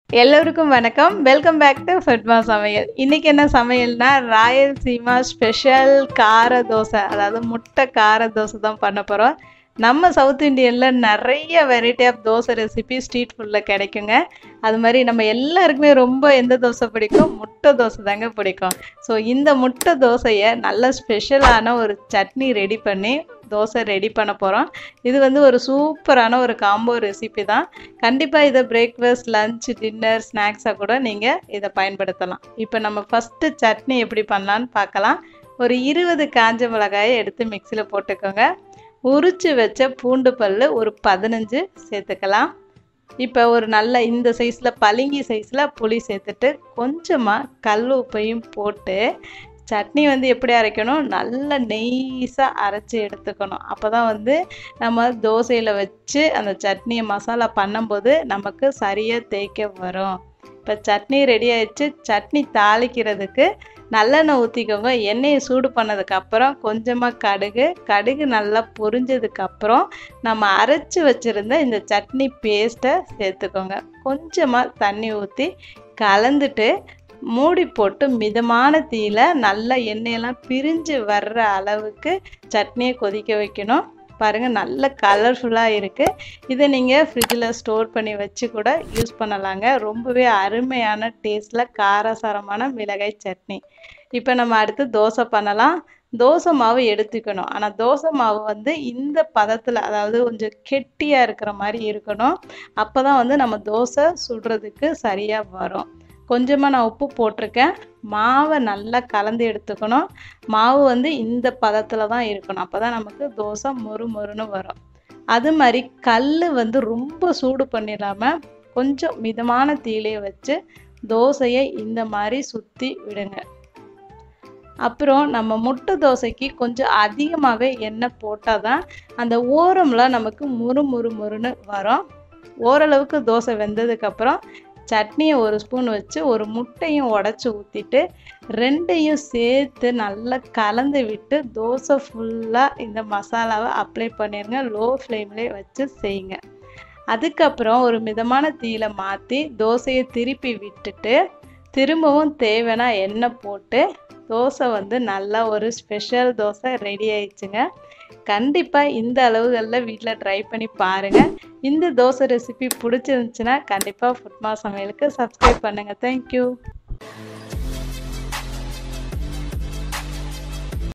எல்லோருக்கும் வணக்கம் welcome back to ஃபட்மா சமையல் இன்னைக்கு என்ன சமையல்னா ராயல்சீமா ஸ்பெஷல் கார தோசை அதாவது முட்டை கார தோசை தான் பண்ண போகிறோம் நம்ம சவுத் இந்தியனில் நிறைய variety of dosa recipe street ஃபுட்டில் கிடைக்குங்க அது மாதிரி நம்ம எல்லாருக்குமே ரொம்ப எந்த தோசை பிடிக்கும் முட்டை தோசை தாங்க பிடிக்கும் ஸோ இந்த முட்டை தோசையை நல்ல ஸ்பெஷலான ஒரு சட்னி ரெடி பண்ணி தோசை ரெடி பண்ண போகிறோம் இது வந்து ஒரு சூப்பரான ஒரு காம்போ ரெசிபி தான் கண்டிப்பாக இதை பிரேக்ஃபாஸ்ட் லஞ்ச் டின்னர் ஸ்நாக்ஸாக கூட நீங்கள் இதை பயன்படுத்தலாம் இப்போ நம்ம ஃபஸ்ட்டு சட்னி எப்படி பண்ணலான்னு பார்க்கலாம் ஒரு இருபது காஞ்ச மிளகாயை எடுத்து மிக்சியில் போட்டுக்கோங்க உரிச்சு வச்ச பூண்டு பல் ஒரு பதினஞ்சு சேர்த்துக்கலாம் இப்போ ஒரு நல்ல இந்த சைஸில் பளிங்கி சைஸில் புளி சேர்த்துட்டு கொஞ்சமாக கல் உப்பையும் போட்டு சட்னி வந்து எப்படி அரைக்கணும் நல்ல நெய்ஸாக அரைச்சி எடுத்துக்கணும் அப்போ தான் வந்து நம்ம தோசையில் வச்சு அந்த சட்னியை மசாலா பண்ணும்போது நமக்கு சரியாக தேய்க்க வரும் இப்போ சட்னி ரெடி ஆயிடுச்சு சட்னி தாளிக்கிறதுக்கு நல்லெண்ணெய் ஊற்றிக்கோங்க எண்ணெயை சூடு பண்ணதுக்கப்புறம் கொஞ்சமாக கடுகு கடுகு நல்லா பொரிஞ்சதுக்கப்புறம் நம்ம அரைச்சி வச்சுருந்த இந்த சட்னி பேஸ்ட்டை சேர்த்துக்கோங்க கொஞ்சமாக தண்ணி ஊற்றி கலந்துட்டு மூடி போட்டு மிதமான தீயில் நல்ல எண்ணெயெல்லாம் பிரிஞ்சு வர்ற அளவுக்கு சட்னியை கொதிக்க வைக்கணும் பாருங்கள் நல்ல கலர்ஃபுல்லாக இருக்குது இதை நீங்கள் ஃப்ரிட்ஜில் ஸ்டோர் பண்ணி வச்சு கூட யூஸ் பண்ணலாங்க ரொம்பவே அருமையான டேஸ்ட்டில் காரசாரமான மிளகாய் சட்னி இப்போ நம்ம அடுத்து தோசை பண்ணலாம் தோசை மாவு எடுத்துக்கணும் ஆனால் தோசை மாவு வந்து இந்த பதத்தில் அதாவது கொஞ்சம் கெட்டியாக இருக்கிற மாதிரி இருக்கணும் அப்போ தான் வந்து நம்ம தோசை சுடுறதுக்கு சரியாக வரும் கொஞ்சமாக நான் உப்பு போட்டிருக்கேன் மாவை நல்லா கலந்து எடுத்துக்கணும் மாவு வந்து இந்த பதத்தில் தான் இருக்கணும் அப்போ தான் நமக்கு தோசை மொறு மொறுன்னு வரும் அது மாதிரி கல் வந்து ரொம்ப சூடு பண்ணிடாமல் கொஞ்சம் மிதமான தீலையை வச்சு தோசையை இந்த மாதிரி சுற்றி விடுங்க அப்புறம் நம்ம முட்டை தோசைக்கு கொஞ்சம் அதிகமாகவே எண்ணெய் போட்டால் தான் அந்த ஓரம்லாம் நமக்கு முறு முறு முறுன்னு வரும் ஓரளவுக்கு தோசை வெந்ததுக்கப்புறம் சட்னியை ஒரு ஸ்பூன் வச்சு ஒரு முட்டையும் உடச்சி ஊற்றிட்டு ரெண்டையும் சேர்த்து நல்லா கலந்து விட்டு தோசை ஃபுல்லாக இந்த மசாலாவை அப்ளை பண்ணிடுங்க லோ ஃப்ளேம்லேயே வச்சு செய்யுங்க அதுக்கப்புறம் ஒரு மிதமான தீயில மாற்றி தோசையை திருப்பி விட்டுட்டு திரும்பவும் தேவைன்னா எண்ணெய் போட்டு தோசை வந்து நல்லா ஒரு ஸ்பெஷல் தோசை ரெடி ஆயிடுச்சுங்க கண்டிப்பாக இந்த அளவுகளில் வீட்டில் ட்ரை பண்ணி பாருங்கள் இந்த தோசை ரெசிபி பிடிச்சிருந்துச்சுன்னா கண்டிப்பாக ஃபுட்மா சமையலுக்கு சப்ஸ்கிரைப் பண்ணுங்கள் தேங்க்யூ